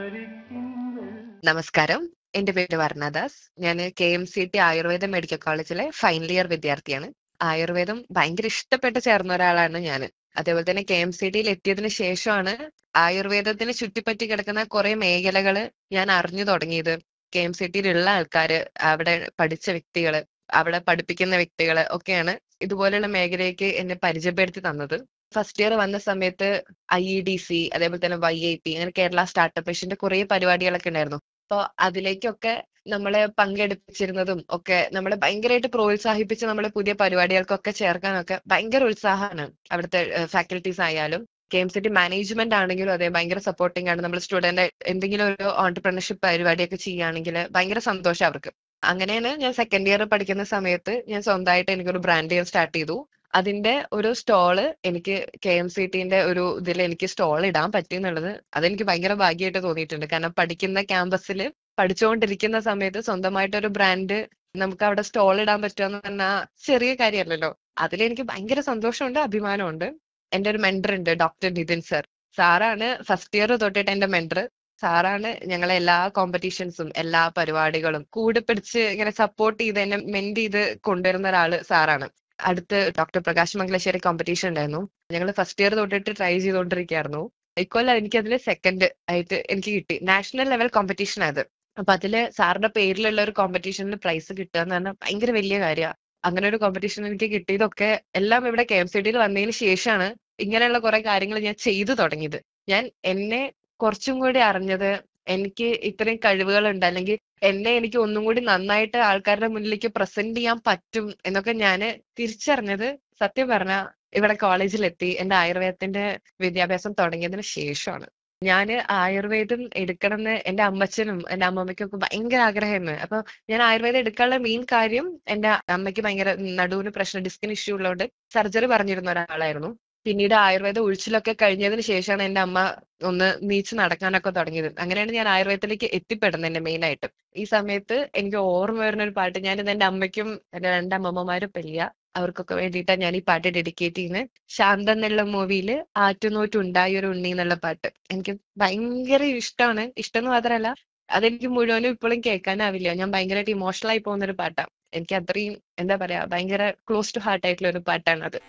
നമസ്കാരം എന്റെ പേര് വർണ്ണദാസ് ഞാൻ K M C T Ayurveda medical കോളേജിലെ ഫൈനൽ ഇയർ വിദ്യാർത്ഥിയാണ് ആയുർവേദം ഭയങ്കര ഇഷ്ടപ്പെട്ട് ചേർന്ന ഒരാളാണ് ഞാൻ അതേപോലെ തന്നെ കെ എം സി ടിയിൽ എത്തിയതിനു ശേഷമാണ് ആയുർവേദത്തിന് ചുറ്റിപ്പറ്റി കിടക്കുന്ന കുറെ മേഖലകള് ഞാൻ അറിഞ്ഞു തുടങ്ങിയത് കെ എം സി ടിയിലുള്ള ആൾക്കാര് അവിടെ പഠിച്ച വ്യക്തികള് അവിടെ പഠിപ്പിക്കുന്ന വ്യക്തികള് ഒക്കെയാണ് ഇതുപോലെയുള്ള മേഖലയ്ക്ക് എന്നെ പരിചയപ്പെടുത്തി തന്നത് ഫസ്റ്റ് ഇയർ വന്ന സമയത്ത് ഐ ഇ ഡി സി അതേപോലെ തന്നെ വൈ ഐ പി അങ്ങനെ കേരള സ്റ്റാർട്ടപ്പ് മിഷന്റെ കുറെ പരിപാടികളൊക്കെ ഉണ്ടായിരുന്നു അപ്പൊ അതിലേക്കൊക്കെ നമ്മളെ പങ്കെടുപ്പിച്ചിരുന്നതും ഒക്കെ നമ്മളെ ഭയങ്കരമായിട്ട് പ്രോത്സാഹിപ്പിച്ച് നമ്മളെ പുതിയ പരിപാടികൾക്കൊക്കെ ചേർക്കാനൊക്കെ ഭയങ്കര ഉത്സാഹമാണ് അവിടുത്തെ ഫാക്കൽറ്റീസ് ആയാലും K M C T management ആണെങ്കിലും അതെ ഭയങ്കര സപ്പോർട്ടിംഗ് ആണ് നമ്മൾ സ്റ്റുഡന്റ് എന്തെങ്കിലും ഒരു ഓണ്ടർപ്രണർഷിപ്പ് പരിപാടിയൊക്കെ ചെയ്യുകയാണെങ്കിൽ ഭയങ്കര സന്തോഷം അവർക്ക് അങ്ങനെയാണ് ഞാൻ സെക്കൻഡ് ഇയർ പഠിക്കുന്ന സമയത്ത് ഞാൻ സ്വന്തമായിട്ട് എനിക്കൊരു ബ്രാൻഡ് ചെയ്യാൻ സ്റ്റാർട്ട് ചെയ്തു അതിന്റെ ഒരു സ്റ്റോള് എനിക്ക് കെ എം സി ടിന്റെ ഒരു ഇതിൽ എനിക്ക് സ്റ്റോൾ ഇടാൻ പറ്റി എന്നുള്ളത് അതെനിക്ക് ഭയങ്കര ഭാഗ്യമായിട്ട് തോന്നിയിട്ടുണ്ട് കാരണം പഠിക്കുന്ന ക്യാമ്പസിൽ പഠിച്ചുകൊണ്ടിരിക്കുന്ന സമയത്ത് സ്വന്തമായിട്ട് ഒരു ബ്രാൻഡ് നമുക്ക് അവിടെ സ്റ്റോൾ ഇടാൻ പറ്റുക എന്ന് പറഞ്ഞാൽ ചെറിയ കാര്യമല്ലല്ലോ അതിലെനിക്ക് ഭയങ്കര സന്തോഷമുണ്ട് അഭിമാനമുണ്ട് എന്റെ ഒരു മെന്റർ ഉണ്ട് ഡോക്ടർ നിതിൻ സർ സാറാണ് ഫസ്റ്റ് ഇയർ തൊട്ടിട്ട് എന്റെ മെന്റർ സാറാണ് ഞങ്ങളെ എല്ലാ കോമ്പറ്റീഷൻസും എല്ലാ പരിപാടികളും കൂടെ പിടിച്ച് ഇങ്ങനെ സപ്പോർട്ട് ചെയ്ത് എന്നെ മെന്റ് ചെയ്ത് കൊണ്ടുവരുന്ന ഒരാള് സാറാണ് അടുത്ത് ഡോക്ടർ പ്രകാശ് മംഗലശ്ശേരി കോമ്പറ്റീഷൻ ഉണ്ടായിരുന്നു ഞങ്ങൾ ഫസ്റ്റ് ഇയർ തൊട്ടിട്ട് ട്രൈ ചെയ്തുകൊണ്ടിരിക്കുകയായിരുന്നു ഇക്കൊല്ലം എനിക്ക് അതിൽ സെക്കൻഡ് ആയിട്ട് എനിക്ക് കിട്ടി നാഷണൽ ലെവൽ കോമ്പറ്റീഷൻ അത് അപ്പൊ അതില് സാറിന്റെ പേരിലുള്ള ഒരു കോമ്പറ്റീഷനിൽ പ്രൈസ് കിട്ടുക എന്ന് പറഞ്ഞാൽ ഭയങ്കര വലിയ കാര്യമാണ് അങ്ങനെ ഒരു കോമ്പറ്റീഷൻ എനിക്ക് കിട്ടിയതൊക്കെ എല്ലാം ഇവിടെ കെ എം സി ഡിയിൽ വന്നതിന് ശേഷമാണ് ഇങ്ങനെയുള്ള കുറെ കാര്യങ്ങൾ ഞാൻ ചെയ്തു തുടങ്ങിയത് ഞാൻ എന്നെ കുറച്ചും കൂടി അറിഞ്ഞത് എനിക്ക് ഇത്രയും കഴിവുകളുണ്ട് അല്ലെങ്കിൽ എന്നെ എനിക്ക് ഒന്നും കൂടി നന്നായിട്ട് ആൾക്കാരുടെ മുന്നിലേക്ക് പ്രസന്റ് ചെയ്യാൻ പറ്റും എന്നൊക്കെ ഞാൻ തിരിച്ചറിഞ്ഞത് സത്യം പറഞ്ഞ ഇവിടെ കോളേജിലെത്തി എന്റെ ആയുർവേദത്തിന്റെ വിദ്യാഭ്യാസം തുടങ്ങിയതിന് ശേഷമാണ് ഞാൻ ആയുർവേദം എടുക്കണമെന്ന് എന്റെ അമ്മച്ചനും എന്റെ അമ്മമ്മയ്ക്കും ഒക്കെ ഭയങ്കര ആഗ്രഹമായിരുന്നു അപ്പൊ ഞാൻ ആയുർവേദം എടുക്കാനുള്ള മെയിൻ കാര്യം എന്റെ അമ്മയ്ക്ക് ഭയങ്കര നടുവിന് പ്രശ്നം ഡിസ്കിന് ഇഷ്യൂ ഉള്ളതുകൊണ്ട് സർജറി പറഞ്ഞിരുന്ന ഒരാളായിരുന്നു പിന്നീട് ആയുർവേദ ഉഴിച്ചിലൊക്കെ കഴിഞ്ഞതിന് ശേഷമാണ് എന്റെ അമ്മ ഒന്ന് നീച്ച് നടക്കാനൊക്കെ തുടങ്ങിയത് അങ്ങനെയാണ് ഞാൻ ആയുർവേദത്തിലേക്ക് എത്തിപ്പെടുന്നത് എന്റെ മെയിൻ ആയിട്ട് ഈ സമയത്ത് എനിക്ക് ഓർമ്മ വരുന്ന ഒരു പാട്ട് ഞാൻ എന്റെ അമ്മയ്ക്കും എന്റെ രണ്ട് അമ്മമ്മമാരും പെയ്യ അവർക്കൊക്കെ വേണ്ടിയിട്ടാണ് ഞാൻ ഈ പാട്ട് ഡെഡിക്കേറ്റ് ചെയ്യുന്നത് ശാന്തം എന്നുള്ള മൂവിയില് ആറ്റുനോറ്റുണ്ടായ ഒരു ഉണ്ണി എന്നുള്ള പാട്ട് എനിക്ക് ഭയങ്കര ഇഷ്ടമാണ് ഇഷ്ടം എന്ന് മാത്രമല്ല അതെനിക്ക് മുഴുവനും ഇപ്പോഴും കേൾക്കാനാവില്ല ഞാൻ ഭയങ്കരമായിട്ട് ഇമോഷണൽ ആയി പോകുന്ന ഒരു പാട്ടാണ് എനിക്ക് അത്രയും എന്താ പറയാ ഭയങ്കര ക്ലോസ് ടു ഹാർട്ട് ആയിട്ടുള്ള ഒരു പാട്ടാണ് അത്